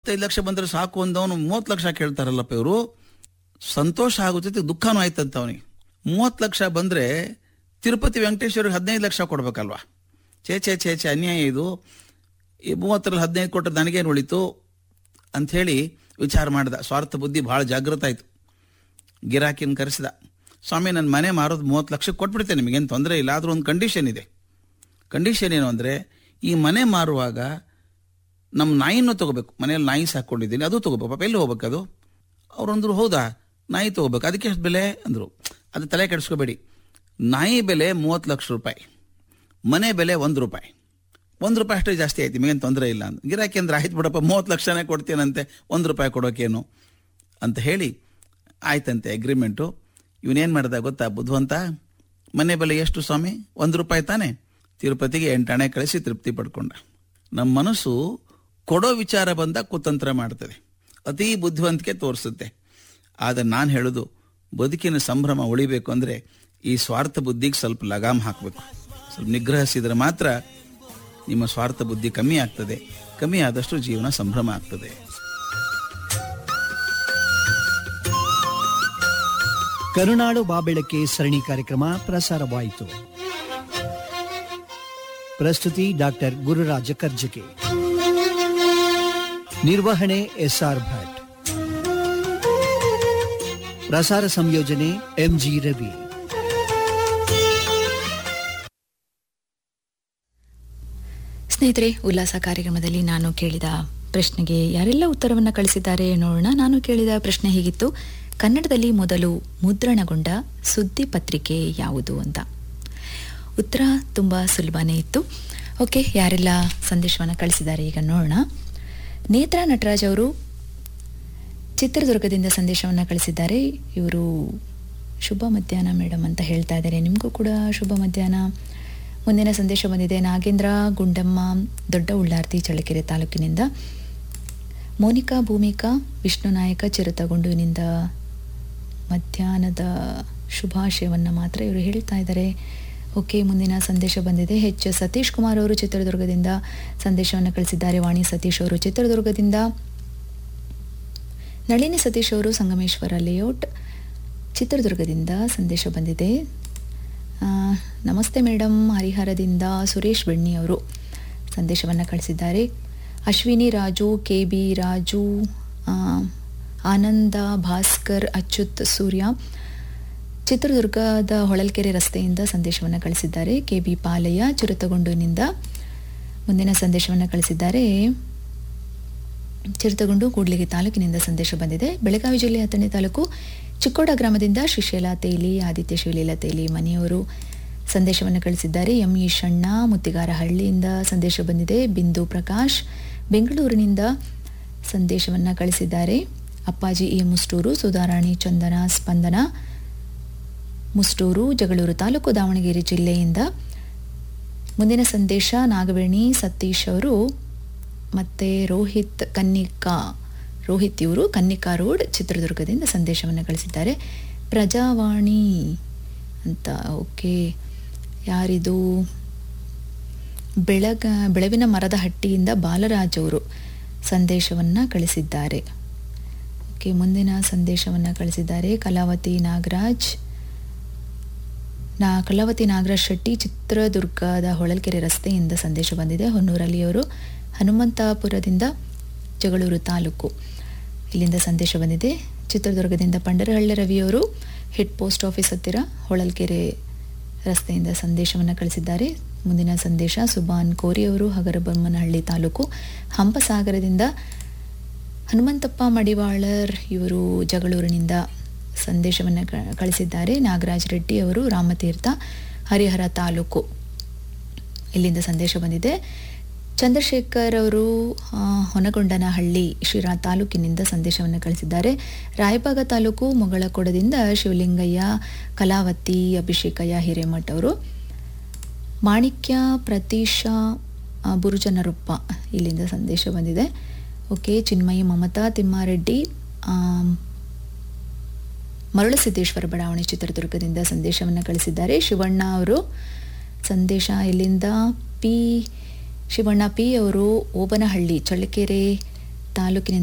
ಇಪ್ಪತ್ತೈದು ಲಕ್ಷ ಬಂದ್ರೆ ಸಾಕು ಅಂದವನು ಮೂವತ್ತು ಲಕ್ಷ ಕೇಳ್ತಾರಲ್ಲಪ್ಪ ಇವರು ಸಂತೋಷ ಆಗುತ್ತೆ ದುಃಖನೂ ಆಯ್ತಂತ ಅವನಿಗೆ ಮೂವತ್ತು ಲಕ್ಷ ಬಂದ್ರೆ ತಿರುಪತಿ ವೆಂಕಟೇಶ್ವರಿಗೆ ಹದಿನೈದು ಲಕ್ಷ ಕೊಡ್ಬೇಕಲ್ವಾ ಛೇ ಛೇ ಛೇ ಛೇ ಅನ್ಯಾಯ ಇದು ಈ ಮೂವತ್ತರಲ್ಲಿ ಹದಿನೈದು ಕೊಟ್ಟರೆ ನನಗೇನು ಉಳಿತು ಅಂಥೇಳಿ ವಿಚಾರ ಮಾಡಿದ ಸ್ವಾರ್ಥ ಬುದ್ಧಿ ಭಾಳ ಜಾಗೃತ ಆಯಿತು ಗಿರಾಕಿನ ಕರೆಸಿದ ಸ್ವಾಮಿ ನನ್ನ ಮನೆ ಮಾರೋದು ಮೂವತ್ತು ಲಕ್ಷಕ್ಕೆ ಕೊಟ್ಬಿಡ್ತೇನೆ ನಿಮಗೇನು ತೊಂದರೆ ಇಲ್ಲ ಆದರೂ ಒಂದು ಕಂಡೀಷನ್ ಇದೆ ಕಂಡೀಷನ್ ಏನು ಅಂದರೆ ಈ ಮನೆ ಮಾರುವಾಗ ನಮ್ಮ ನಾಯಿನೂ ತೊಗೋಬೇಕು ಮನೇಲಿ ನಾಯಿ ಸಾಕೊಂಡಿದ್ದೀನಿ ಅದು ತೊಗೋಬೇಕು ಪಾಪ ಎಲ್ಲಿ ಹೋಗ್ಬೇಕು ಅದು ಅವ್ರು ಅಂದ್ರು ಹೌದಾ ನಾಯಿ ತೊಗೋಬೇಕು ಅದಕ್ಕೆ ಎಷ್ಟು ಬೆಲೆ ಅಂದರು ಅದು ತಲೆ ಕೆಡಿಸ್ಕೋಬೇಡಿ ನಾಯಿ ಬೆಲೆ ಮೂವತ್ತು ಲಕ್ಷ ರೂಪಾಯಿ ಮನೆ ಬೆಲೆ ಒಂದು ರೂಪಾಯಿ ಒಂದು ರೂಪಾಯಿ ಅಷ್ಟೇ ಜಾಸ್ತಿ ಆಯ್ತು ನಿಮಗೇನು ತೊಂದರೆ ಇಲ್ಲ ಅಂತ ಗಿರಾಕಿ ಅಂದ್ರೆ ಆಯ್ತು ಬಿಡಪ್ಪ ಮೂವತ್ತು ಲಕ್ಷನೇ ಕೊಡ್ತೀನಂತೆ ಒಂದು ರೂಪಾಯಿ ಕೊಡೋಕೇನು ಅಂತ ಹೇಳಿ ಆಯ್ತಂತೆ ಅಗ್ರಿಮೆಂಟು ಇವನೇನು ಮಾಡ್ದ ಗೊತ್ತಾ ಬುದ್ಧವಂತ ಮನೆ ಬೆಲೆ ಎಷ್ಟು ಸ್ವಾಮಿ ಒಂದು ರೂಪಾಯಿ ತಾನೆ ತಿರುಪತಿಗೆ ಎಂಟಣೆ ಕಳಿಸಿ ತೃಪ್ತಿ ಪಡ್ಕೊಂಡ ನಮ್ಮ ಮನಸ್ಸು ಕೊಡೋ ವಿಚಾರ ಬಂದ ಕುತಂತ್ರ ಮಾಡ್ತದೆ ಅತೀ ಬುದ್ಧಿವಂತಿಕೆ ತೋರಿಸುತ್ತೆ ಆದರೆ ನಾನು ಹೇಳೋದು ಬದುಕಿನ ಸಂಭ್ರಮ ಉಳಿಬೇಕು ಅಂದರೆ ಈ ಸ್ವಾರ್ಥ ಬುದ್ಧಿಗೆ ಸ್ವಲ್ಪ ಲಗಾಮ್ ಹಾಕಬೇಕು ಸ್ವಲ್ಪ ನಿಗ್ರಹಿಸಿದರೆ ಮಾತ್ರ ನಿಮ್ಮ ಸ್ವಾರ್ಥ ಬುದ್ಧಿ ಕಮ್ಮಿ ಆಗ್ತದೆ ಕಮ್ಮಿ ಆದಷ್ಟು ಜೀವನ ಸಂಭ್ರಮ ಆಗ್ತದೆ ಕರುನಾಡು ಬಾಬೆಳಕೆ ಸರಣಿ ಕಾರ್ಯಕ್ರಮ ಪ್ರಸಾರವಾಯಿತು ಪ್ರಸ್ತುತಿ ಡಾಕ್ಟರ್ ಗುರುರಾಜ ಕರ್ಜಕೆ ನಿರ್ವಹಣೆ ಎಸ್ಆರ್ ಭಟ್ ಪ್ರಸಾರ ಸಂಯೋಜನೆ ಎಂಜಿ ರವಿ ಸ್ನೇಹಿತರೆ ಉಲ್ಲಾಸ ಕಾರ್ಯಕ್ರಮದಲ್ಲಿ ನಾನು ಕೇಳಿದ ಪ್ರಶ್ನೆಗೆ ಯಾರೆಲ್ಲ ಉತ್ತರವನ್ನು ಕಳಿಸಿದ್ದಾರೆ ನೋಡೋಣ ನಾನು ಕೇಳಿದ ಪ್ರಶ್ನೆ ಹೀಗಿತ್ತು ಕನ್ನಡದಲ್ಲಿ ಮೊದಲು ಮುದ್ರಣಗೊಂಡ ಸುದ್ದಿ ಪತ್ರಿಕೆ ಯಾವುದು ಅಂತ ಉತ್ತರ ತುಂಬ ಸುಲಭನೇ ಇತ್ತು ಓಕೆ ಯಾರೆಲ್ಲ ಸಂದೇಶವನ್ನು ಕಳಿಸಿದ್ದಾರೆ ಈಗ ನೋಡೋಣ ನೇತ್ರಾ ನಟರಾಜ್ ಅವರು ಚಿತ್ರದುರ್ಗದಿಂದ ಸಂದೇಶವನ್ನು ಕಳಿಸಿದ್ದಾರೆ ಇವರು ಶುಭ ಮಧ್ಯಾಹ್ನ ಮೇಡಮ್ ಅಂತ ಹೇಳ್ತಾ ಇದ್ದಾರೆ ನಿಮಗೂ ಕೂಡ ಶುಭ ಮಧ್ಯಾಹ್ನ ಮುಂದಿನ ಸಂದೇಶ ಬಂದಿದೆ ನಾಗೇಂದ್ರ ಗುಂಡಮ್ಮ ದೊಡ್ಡ ಉಳ್ಳಾರ್ತಿ ಚಳ್ಳಕೆರೆ ತಾಲೂಕಿನಿಂದ ಮೋನಿಕಾ ಭೂಮಿಕಾ ವಿಷ್ಣುನಾಯಕ ಚಿರತಗೊಂಡುವಿನಿಂದ ಮಧ್ಯಾಹ್ನದ ಶುಭಾಶಯವನ್ನು ಮಾತ್ರ ಇವರು ಹೇಳ್ತಾ ಇದ್ದಾರೆ ಓಕೆ ಮುಂದಿನ ಸಂದೇಶ ಬಂದಿದೆ ಎಚ್ ಸತೀಶ್ ಕುಮಾರ್ ಅವರು ಚಿತ್ರದುರ್ಗದಿಂದ ಸಂದೇಶವನ್ನು ಕಳಿಸಿದ್ದಾರೆ ವಾಣಿ ಸತೀಶ್ ಅವರು ಚಿತ್ರದುರ್ಗದಿಂದ ನಳಿನಿ ಸತೀಶ್ ಅವರು ಸಂಗಮೇಶ್ವರ ಲೇಔಟ್ ಚಿತ್ರದುರ್ಗದಿಂದ ಸಂದೇಶ ಬಂದಿದೆ ಆ, ನಮಸ್ತೆ ಮೇಡಮ್ ಹರಿಹರದಿಂದ ಸುರೇಶ್ ಬೆಣ್ಣಿ ಅವರು ಸಂದೇಶವನ್ನು ಕಳಿಸಿದ್ದಾರೆ ಅಶ್ವಿನಿ ರಾಜು ಕೆ ಬಿ ರಾಜು ಆ, ಆನಂದ ಭಾಸ್ಕರ್ ಅಚ್ಯುತ್ ಸೂರ್ಯ ಚಿತ್ರದುರ್ಗದ ಹೊಳಲ್ಕೆರೆ ರಸ್ತೆಯಿಂದ ಸಂದೇಶವನ್ನು ಕಳಿಸಿದ್ದಾರೆ ಕೆ ಬಿ ಪಾಲಯ್ಯ ಚಿರುತಗೊಂಡುನಿಂದ ಮುಂದಿನ ಸಂದೇಶವನ್ನು ಕಳಿಸಿದ್ದಾರೆ ಚಿರತಗೊಂಡು ಕೂಡ್ಲಿಗಿ ತಾಲೂಕಿನಿಂದ ಸಂದೇಶ ಬಂದಿದೆ ಬೆಳಗಾವಿ ಜಿಲ್ಲೆ ಹತ್ತನೇ ತಾಲೂಕು ಚಿಕ್ಕೋಡ ಗ್ರಾಮದಿಂದ ಶ್ರೀಶೈಲ ತೇಲಿ ಆದಿತ್ಯ ಶಿವಲೀಲ ತೇಲಿ ಮನೆಯವರು ಸಂದೇಶವನ್ನು ಕಳಿಸಿದ್ದಾರೆ ಎಂ ಈಶಣ್ಣ ಮುತ್ತಿಗಾರಹಳ್ಳಿಯಿಂದ ಸಂದೇಶ ಬಂದಿದೆ ಬಿಂದು ಪ್ರಕಾಶ್ ಬೆಂಗಳೂರಿನಿಂದ ಸಂದೇಶವನ್ನು ಕಳಿಸಿದ್ದಾರೆ ಅಪ್ಪಾಜಿ ಎ ಮುಸ್ಟೂರು ಸುಧಾರಾಣಿ ಚಂದನ ಸ್ಪಂದನ ಮುಸ್ಟೂರು ಜಗಳೂರು ತಾಲೂಕು ದಾವಣಗೆರೆ ಜಿಲ್ಲೆಯಿಂದ ಮುಂದಿನ ಸಂದೇಶ ನಾಗವೇಣಿ ಸತೀಶ್ ಅವರು ಮತ್ತು ರೋಹಿತ್ ಕನ್ನಿಕಾ ರೋಹಿತ್ ಇವರು ಕನ್ನಿಕಾ ರೋಡ್ ಚಿತ್ರದುರ್ಗದಿಂದ ಸಂದೇಶವನ್ನು ಕಳಿಸಿದ್ದಾರೆ ಪ್ರಜಾವಾಣಿ ಅಂತ ಓಕೆ ಯಾರಿದು ಬೆಳಗ ಬೆಳವಿನ ಮರದ ಹಟ್ಟಿಯಿಂದ ಬಾಲರಾಜ್ ಅವರು ಸಂದೇಶವನ್ನು ಕಳಿಸಿದ್ದಾರೆ ಓಕೆ ಮುಂದಿನ ಸಂದೇಶವನ್ನು ಕಳಿಸಿದ್ದಾರೆ ಕಲಾವತಿ ನಾಗರಾಜ್ ನಾ ಕಲಾವತಿ ನಾಗರಾಜ್ ಶೆಟ್ಟಿ ಚಿತ್ರದುರ್ಗದ ಹೊಳಲ್ಕೆರೆ ರಸ್ತೆಯಿಂದ ಸಂದೇಶ ಬಂದಿದೆ ಹೊನ್ನೂರಲ್ಲಿ ಅವರು ಹನುಮಂತಾಪುರದಿಂದ ಜಗಳೂರು ತಾಲೂಕು ಇಲ್ಲಿಂದ ಸಂದೇಶ ಬಂದಿದೆ ಚಿತ್ರದುರ್ಗದಿಂದ ಪಂಡರಹಳ್ಳಿ ರವಿಯವರು ಹೆಡ್ ಪೋಸ್ಟ್ ಆಫೀಸ್ ಹತ್ತಿರ ಹೊಳಲ್ಕೆರೆ ರಸ್ತೆಯಿಂದ ಸಂದೇಶವನ್ನು ಕಳಿಸಿದ್ದಾರೆ ಮುಂದಿನ ಸಂದೇಶ ಸುಬಾನ್ ಕೋರಿ ಅವರು ಹಗರಬೊಮ್ಮನಹಳ್ಳಿ ತಾಲೂಕು ಹಂಪಸಾಗರದಿಂದ ಹನುಮಂತಪ್ಪ ಮಡಿವಾಳರ್ ಇವರು ಜಗಳೂರಿನಿಂದ ಸಂದೇಶವನ್ನು ಕ- ಕಳಿಸಿದ್ದಾರೆ ನಾಗರಾಜ್ ರೆಡ್ಡಿ ಅವರು ರಾಮತೀರ್ಥ ಹರಿಹರ ತಾಲೂಕು ಇಲ್ಲಿಂದ ಸಂದೇಶ ಬಂದಿದೆ ಚಂದ್ರಶೇಖರ್ ಅವರು ಆ, ಹೊನಗೊಂಡನಹಳ್ಳಿ ಶಿರಾ ತಾಲೂಕಿನಿಂದ ಸಂದೇಶವನ್ನು ಕಳಿಸಿದ್ದಾರೆ ರಾಯಬಾಗ ತಾಲೂಕು ಮೊಗಳಕೊಡದಿಂದ ಶಿವಲಿಂಗಯ್ಯ ಕಲಾವತಿ ಅಭಿಷೇಕಯ್ಯ ಹಿರೇಮಠ್ ಅವರು ಮಾಣಿಕ್ಯ ಪ್ರತೀಶ ಆ, ಬುರುಜನರುಪ್ಪ ಇಲ್ಲಿಂದ ಸಂದೇಶ ಬಂದಿದೆ ಓಕೆ ಚಿನ್ಮಯಿ ಮಮತಾ ತಿಮ್ಮಾರೆಡ್ಡಿ ಆಮ್, ಮರಳಸಿದ್ದೇಶ್ವರ ಬಡಾವಣೆ ಚಿತ್ರದುರ್ಗದಿಂದ ಸಂದೇಶವನ್ನು ಕಳಿಸಿದ್ದಾರೆ ಶಿವಣ್ಣ ಅವರು ಸಂದೇಶ ಇಲ್ಲಿಂದ ಪಿ ಶಿವಣ್ಣ ಪಿ ಅವರು ಓಬನಹಳ್ಳಿ ಚಳ್ಳಕೆರೆ ತಾಲೂಕಿನಿಂದ